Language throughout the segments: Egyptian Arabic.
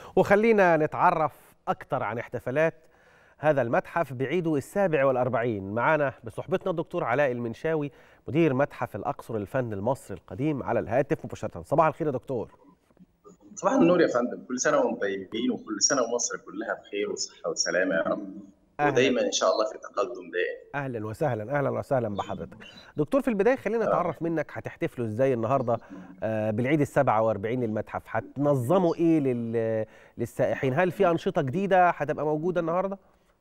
وخلينا نتعرف أكثر عن احتفالات هذا المتحف بعيده السابع والأربعين معنا بصحبتنا الدكتور علاء المنشاوي مدير متحف الأقصر الفن المصري القديم على الهاتف مباشرة صباح الخير يا دكتور صباح النور يا فندم كل سنة وانتم طيبين وكل سنة ومصر كلها بخير وصحة وسلامة يا رب أهلاً. ودايما إن شاء الله في تقدم دائم اهلا وسهلا اهلا وسهلا بحضرتك دكتور في البدايه خلينا نتعرف منك هتحتفلوا ازاي النهارده آه، بالعيد ال 47 للمتحف هتنظموا ايه لل- للسائحين هل في انشطه جديده هتبقى موجوده النهارده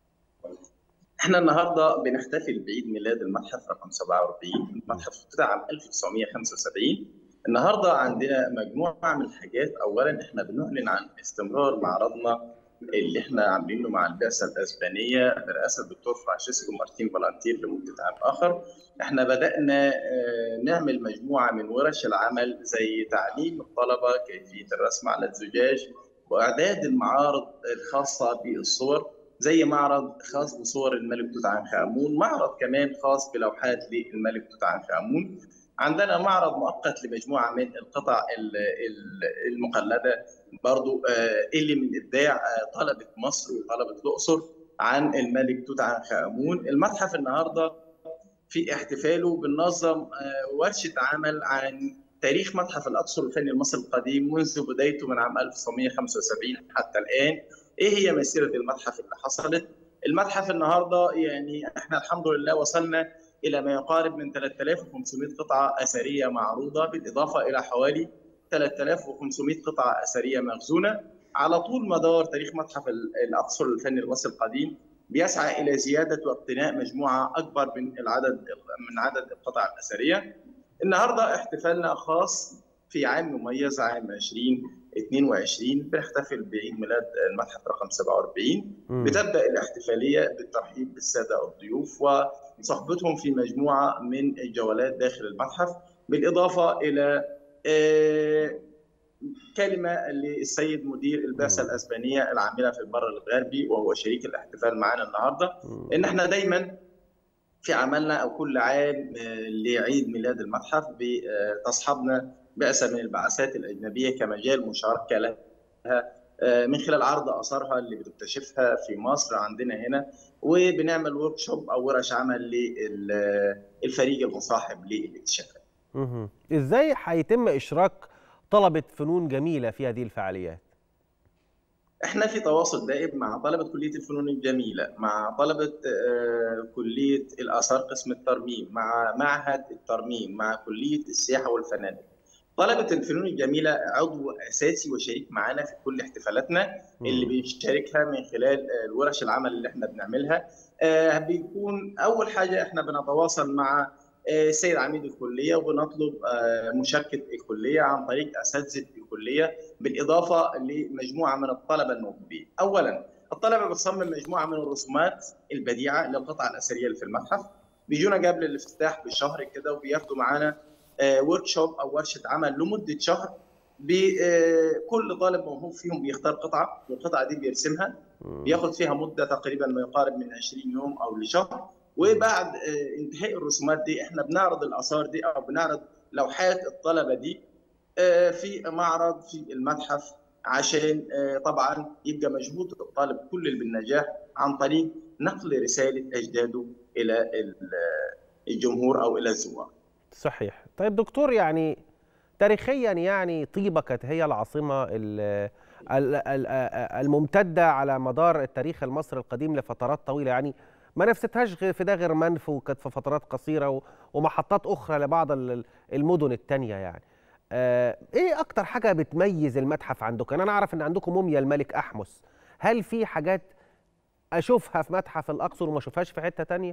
احنا النهارده بنحتفل بعيد ميلاد المتحف رقم 47 المتحف افتتح عام 1975 النهارده عندنا مجموعه من الحاجات اولا احنا بنعلن عن استمرار معرضنا اللي احنا عاملينه مع البعثه الاسبانيه برئاسه الدكتور فرانشيسكو مارتين فالانتير لمده عام اخر احنا بدانا آه، نعمل مجموعه من ورش العمل زي تعليم الطلبه كيفيه الرسم على الزجاج واعداد المعارض الخاصه بالصور زي معرض خاص بصور الملك توت عنخ امون معرض كمان خاص بلوحات للملك توت عنخ امون عندنا معرض مؤقت لمجموعه من القطع ال- ال- المقلده برضو آه، اللي من ابداع آه، طلبه مصر وطلبه الاقصر عن الملك توت عنخ امون المتحف النهارده في احتفاله بننظم آه، ورشه عمل عن تاريخ متحف الاقصر الفني المصري القديم منذ بدايته من عام 1975 حتى الان ايه هي مسيره المتحف اللي حصلت المتحف النهارده يعني احنا الحمد لله وصلنا الى ما يقارب من 3500 قطعه اثريه معروضه بالاضافه الى حوالي 3500 قطعه اثريه مخزونه على طول مدار تاريخ متحف ال- الاقصر الفني المصري القديم بيسعى الى زياده واقتناء مجموعه اكبر من العدد من عدد القطع الاثريه النهارده احتفالنا خاص في عام مميز عام 2022 بنحتفل بعيد ميلاد المتحف رقم 47 مم. بتبدا الاحتفاليه بالترحيب بالساده الضيوف وصحبتهم في مجموعه من الجولات داخل المتحف بالاضافه الى آه، كلمه للسيد مدير البعثه مم. الاسبانيه العامله في البر الغربي وهو شريك الاحتفال معنا النهارده مم. ان احنا دايما في عملنا او كل عام آه، لعيد ميلاد المتحف بتصحبنا بعثه من البعثات الاجنبيه كمجال مشاركه لها آه، من خلال عرض اثارها اللي بتكتشفها في مصر عندنا هنا وبنعمل ورك شوب او ورش عمل للفريق المصاحب للاكتشافات. مهم. ازاي هيتم اشراك طلبه فنون جميله في هذه الفعاليات احنا في تواصل دائم مع طلبه كليه الفنون الجميله، مع طلبه آه، كليه الاثار قسم الترميم، مع معهد الترميم، مع كليه السياحه والفنادق. طلبه الفنون الجميله عضو اساسي وشريك معانا في كل احتفالاتنا اللي مم. بيشاركها من خلال آه، الورش العمل اللي احنا بنعملها. آه، بيكون اول حاجه احنا بنتواصل مع آه، السيد عميد الكليه وبنطلب آه، مشاركه الكليه عن طريق اساتذه الكليه بالاضافه لمجموعه من الطلبه الموهوبين. اولا الطلبه بتصمم مجموعه من الرسومات البديعه للقطع الاثريه اللي في المتحف بيجونا قبل الافتتاح بشهر كده وبياخدوا معانا ورك شوب او ورشه عمل لمده شهر كل طالب موهوب فيهم بيختار قطعه والقطعه دي بيرسمها مم. بياخد فيها مده تقريبا ما يقارب من 20 يوم او لشهر وبعد آه، انتهاء الرسومات دي احنا بنعرض الاثار دي او بنعرض لوحات الطلبه دي آه، في معرض في المتحف عشان آه، طبعا يبقى مجهود الطالب كل بالنجاح عن طريق نقل رساله اجداده الى ال- الجمهور او الى الزوار. صحيح طيب دكتور يعني تاريخيا يعني طيبة كانت هي العاصمة ال- ال- ال- الممتدة على مدار التاريخ المصري القديم لفترات طويلة يعني ما نفستهاش غير في ده غير منف وكانت في فترات قصيرة و- ومحطات أخرى لبعض ال- المدن التانية يعني آه، إيه أكتر حاجة بتميز المتحف عندكم؟ أنا أعرف إن عندكم موميا الملك أحمس هل في حاجات أشوفها في متحف الأقصر وما أشوفهاش في حتة تانية؟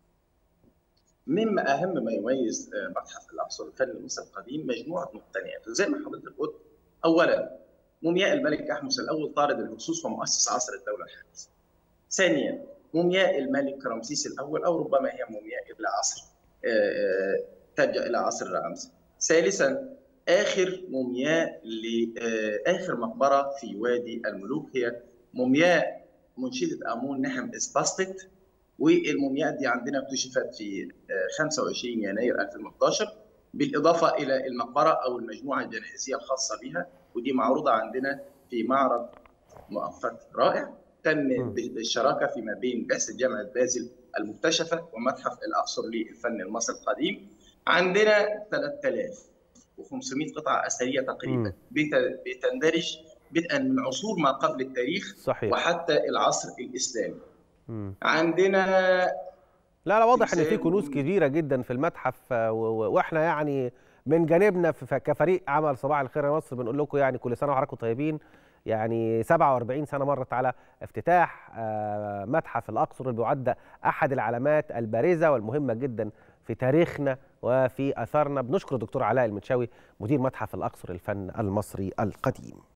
مما اهم ما يميز آه، متحف الاقصر الفني المصري القديم مجموعه مقتنيات وزي ما حضرتك قلت اولا مومياء الملك احمس الاول طارد الهكسوس ومؤسس عصر الدوله الحديثه. ثانيا مومياء الملك رمسيس الاول او ربما هي مومياء الى عصر آه، آه، ترجع الى عصر رمسيس. ثالثا اخر مومياء لاخر مقبره في وادي الملوك هي مومياء منشده امون نحم اسباستت والمومياء دي عندنا اكتشفت في آه، 25 يناير 2011 بالاضافه الى المقبره او المجموعه الجنائزيه الخاصه بها ودي معروضه عندنا في معرض مؤقت رائع تم مم. بالشراكه فيما بين بعثه جامعه بازل المكتشفه ومتحف الاقصر للفن المصري القديم عندنا 3500 قطعه اثريه مم. تقريبا بت- بتندرج بدءا من عصور ما قبل التاريخ صحيح وحتى العصر الاسلامي مم. عندنا لا لا واضح ان في تمثال كنوز و- كبيره جدا في المتحف آه، و- و- واحنا يعني من جانبنا في- ف- كفريق عمل صباح الخير يا مصر بنقول لكم يعني كل سنه وحضراتكم طيبين يعني 47 سنه مرت على افتتاح آه، متحف الاقصر اللي بيعد احد العلامات البارزه والمهمه جدا في تاريخنا وفي اثارنا بنشكر الدكتور علاء المنشاوي مدير متحف الاقصر الفن المصري القديم